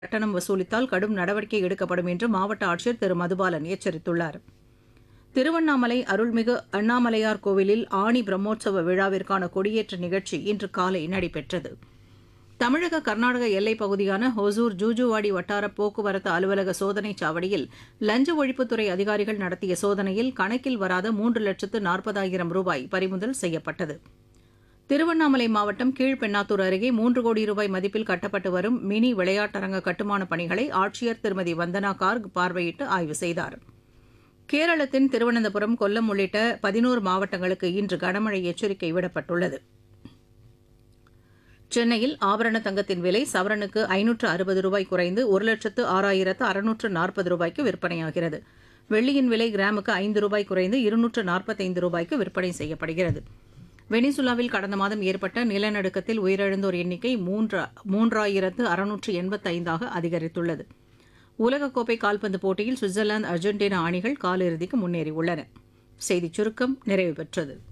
கட்டணம் வசூலித்தால் கடும் நடவடிக்கை எடுக்கப்படும் என்று மாவட்ட ஆட்சியர் திரு மதுபாலன் எச்சரித்துள்ளார் திருவண்ணாமலை அருள்மிகு அண்ணாமலையார் கோவிலில் ஆணி பிரம்மோற்சவ விழாவிற்கான கொடியேற்ற நிகழ்ச்சி இன்று காலை நடைபெற்றது தமிழக கர்நாடக எல்லைப் பகுதியான ஹொசூர் ஜூஜுவாடி வட்டார போக்குவரத்து அலுவலக சோதனைச் சாவடியில் லஞ்ச ஒழிப்புத்துறை அதிகாரிகள் நடத்திய சோதனையில் கணக்கில் வராத மூன்று லட்சத்து நாற்பதாயிரம் ரூபாய் பறிமுதல் செய்யப்பட்டது திருவண்ணாமலை மாவட்டம் கீழ்பெண்ணாத்தூர் அருகே மூன்று கோடி ரூபாய் மதிப்பில் கட்டப்பட்டு வரும் மினி விளையாட்டரங்க கட்டுமானப் பணிகளை ஆட்சியர் திருமதி வந்தனா கார்க் பார்வையிட்டு ஆய்வு செய்தார் கேரளத்தின் திருவனந்தபுரம் கொல்லம் உள்ளிட்ட பதினோரு மாவட்டங்களுக்கு இன்று கனமழை எச்சரிக்கை விடப்பட்டுள்ளது சென்னையில் ஆபரண தங்கத்தின் விலை சவரனுக்கு ஐநூற்று அறுபது ரூபாய் குறைந்து ஒரு லட்சத்து ஆறாயிரத்து அறுநூற்று நாற்பது ரூபாய்க்கு விற்பனையாகிறது வெள்ளியின் விலை கிராமுக்கு ஐந்து ரூபாய் குறைந்து இருநூற்று நாற்பத்தைந்து ரூபாய்க்கு விற்பனை செய்யப்படுகிறது வெனிசுலாவில் கடந்த மாதம் ஏற்பட்ட நிலநடுக்கத்தில் உயிரிழந்தோர் எண்ணிக்கை மூன்றா மூன்றாயிரத்து அறுநூற்று எண்பத்தைந்தாக அதிகரித்துள்ளது உலகக்கோப்பை கால்பந்து போட்டியில் சுவிட்சர்லாந்து அர்ஜென்டினா அணிகள் காலிறுதிக்கு முன்னேறியுள்ளன செய்திச் சுருக்கம் நிறைவு பெற்றது